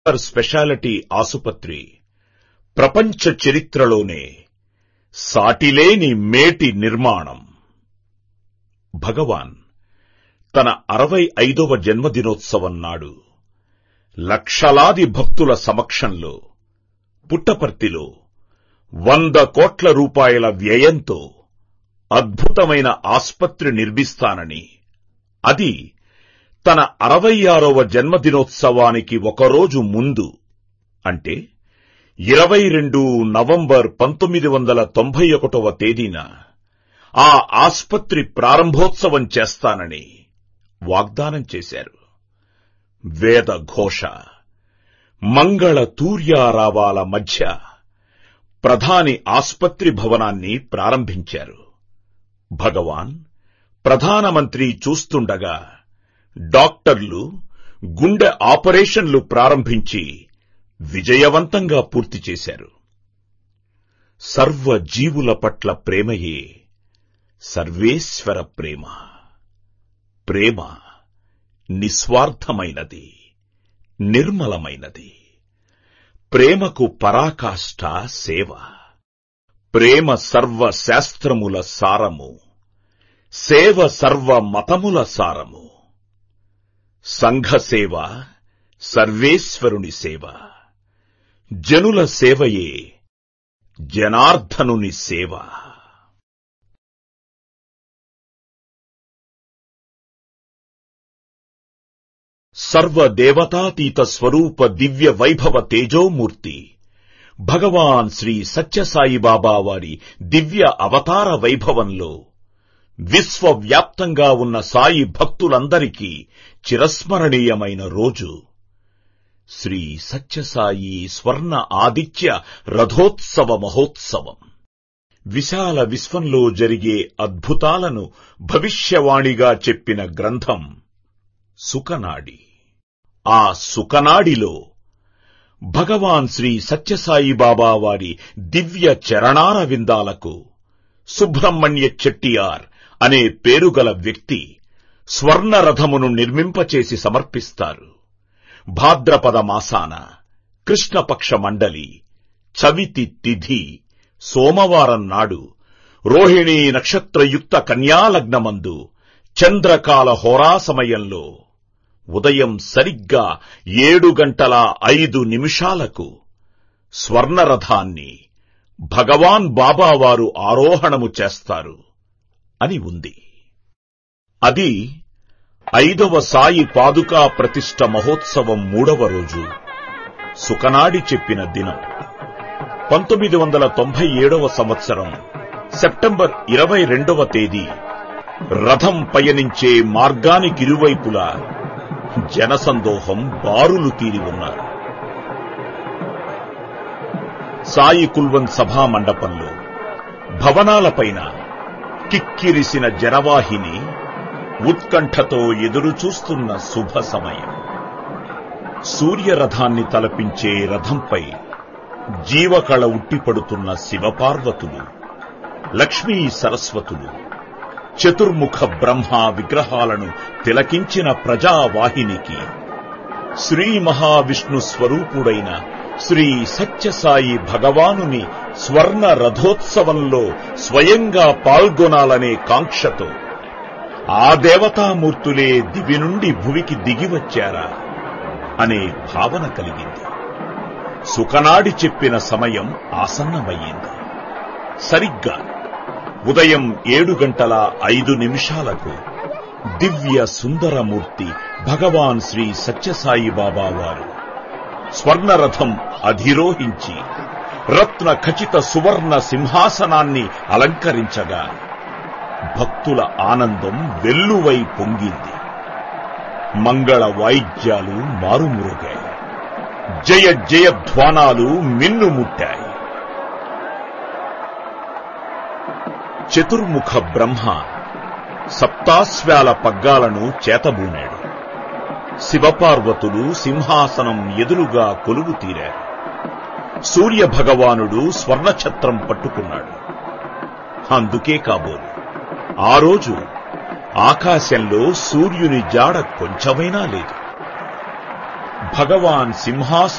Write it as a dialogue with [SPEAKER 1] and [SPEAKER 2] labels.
[SPEAKER 1] super speciality ఆసుపత్రి ప్రపంచ చరిత్రలోనే సాటిలేని మేటి నిర్మాణం భగవాన్ తన అరవై ఐదవ జన్మదినోత్సవం నాడు లక్షలాది భక్తుల సమక్షంలో పుట్టపర్తిలో వంద కోట్ల రూపాయల వ్యయంతో అద్భుతమైన ఆస్పత్రి నిర్మిస్తానని అది తన అరవై ఆరవ జన్మదినోత్సవానికి ఒకరోజు ముందు అంటే ఇరవై రెండు నవంబర్ పంతొమ్మిది వందల తొంభై ఒకటవ తేదీన ఆ ఆస్పత్రి ప్రారంభోత్సవం చేస్తానని వాగ్దానం చేశారు వేద ఘోష మంగళ తూర్యారావాల మధ్య ప్రధాని ఆస్పత్రి భవనాన్ని ప్రారంభించారు భగవాన్ ప్రధానమంత్రి చూస్తుండగా డాక్టర్లు గుండె ఆపరేషన్లు ప్రారంభించి విజయవంతంగా పూర్తి చేశారు సర్వ జీవుల పట్ల ప్రేమయే సర్వేశ్వర ప్రేమ ప్రేమ నిస్వార్థమైనది నిర్మలమైనది ప్రేమకు పరాకాష్ఠ సేవ ప్రేమ సర్వ శాస్త్రముల సారము సేవ సర్వ మతముల సారము సంఘసేవ సర్వేశ్వరుని సేవ జనుల సేవయే జనార్దనుని సేవ సర్వదేవతాతీత స్వరూప దివ్య వైభవ తేజోమూర్తి భగవాన్ శ్రీ సత్యసాయిబాబా వారి దివ్య అవతార వైభవంలో విశ్వవ్యాప్తంగా ఉన్న సాయి భక్తులందరికీ చిరస్మరణీయమైన రోజు శ్రీ సత్యసాయి స్వర్ణ ఆదిత్య రథోత్సవ మహోత్సవం విశాల విశ్వంలో జరిగే అద్భుతాలను భవిష్యవాణిగా చెప్పిన గ్రంథం సుకనాడి ఆ సుకనాడిలో భగవాన్ శ్రీ సత్యసాయి బాబా వారి దివ్య చరణార విందాలకు సుబ్రహ్మణ్య చెట్టియార్ అనే పేరుగల వ్యక్తి స్వర్ణరథమును నిర్మింపచేసి సమర్పిస్తారు భాద్రపద మాసాన కృష్ణపక్ష మండలి చవితి తిథి సోమవారం నాడు రోహిణీ నక్షత్రయుక్త కన్యాలగ్నమందు చంద్రకాల హోరా సమయంలో ఉదయం సరిగ్గా ఏడు గంటల ఐదు నిమిషాలకు స్వర్ణరథాన్ని భగవాన్ బాబావారు ఆరోహణము చేస్తారు అని ఉంది అది ఐదవ సాయి పాదుకా ప్రతిష్ఠ మహోత్సవం మూడవ రోజు సుకనాడి చెప్పిన దినం పంతొమ్మిది వందల తొంభై ఏడవ సంవత్సరం సెప్టెంబర్ ఇరవై రెండవ తేదీ రథం పయనించే మార్గానికిరువైపులా జనసందోహం బారులు తీరి ఉన్నారు సాయి కుల్వన్ సభా మండపంలో భవనాలపైన కిక్కిరిసిన జనవాహిని ఉత్కంఠతో ఎదురుచూస్తున్న శుభ సమయం సూర్యరథాన్ని తలపించే రథంపై జీవకళ ఉట్టిపడుతున్న శివపార్వతులు లక్ష్మీ సరస్వతులు చతుర్ముఖ బ్రహ్మ విగ్రహాలను తిలకించిన ప్రజావాహినికి శ్రీ మహావిష్ణు స్వరూపుడైన శ్రీ సత్యసాయి భగవానుని స్వర్ణ రథోత్సవంలో స్వయంగా పాల్గొనాలనే కాంక్షతో ఆ దేవతామూర్తులే దివి నుండి భువికి దిగివచ్చారా అనే భావన కలిగింది సుకనాడి చెప్పిన సమయం ఆసన్నమయ్యింది సరిగ్గా ఉదయం ఏడు గంటల ఐదు నిమిషాలకు దివ్య సుందరమూర్తి భగవాన్ శ్రీ సత్యసాయి బాబా వారు స్వర్ణరథం అధిరోహించి రత్న ఖచిత సువర్ణ సింహాసనాన్ని అలంకరించగా భక్తుల ఆనందం వెల్లువై పొంగింది మంగళ వాయిద్యాలు మారుమురుగాయి జయ జయధ్వానాలు మిన్నుముట్టాయి చతుర్ముఖ బ్రహ్మ సప్తాశ్వాల పగ్గాలను చేతబూనాడు శివపార్వతులు సింహాసనం ఎదురుగా కొలువు తీరారు సూర్య భగవానుడు స్వర్ణఛత్రం పట్టుకున్నాడు అందుకే కాబోలు ఆ రోజు ఆకాశంలో సూర్యుని జాడ కొంచెమైనా లేదు భగవాన్ సింహాసనం